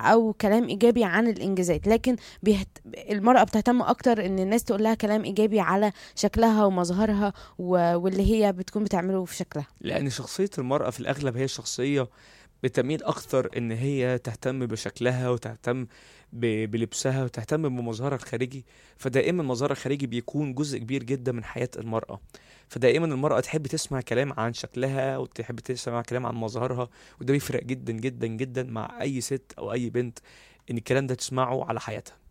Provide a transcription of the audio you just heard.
او كلام ايجابي عن الانجازات لكن بيهت... المرأة بتهتم اكتر ان الناس تقول لها كلام ايجابي على شكلها ومظهرها و... واللي هي بتكون بتعمله في شكلها لأن شخصية المرأة في الأغلب هي شخصية بتميل أكتر إن هي تهتم بشكلها وتهتم ب- بلبسها وتهتم بمظهرها الخارجي فدائما مظهرها الخارجي بيكون جزء كبير جدا من حياة المرأة فدائما المرأة تحب تسمع كلام عن شكلها وتحب تسمع كلام عن مظهرها وده بيفرق جدا جدا جدا مع أي ست أو أي بنت إن الكلام ده تسمعه على حياتها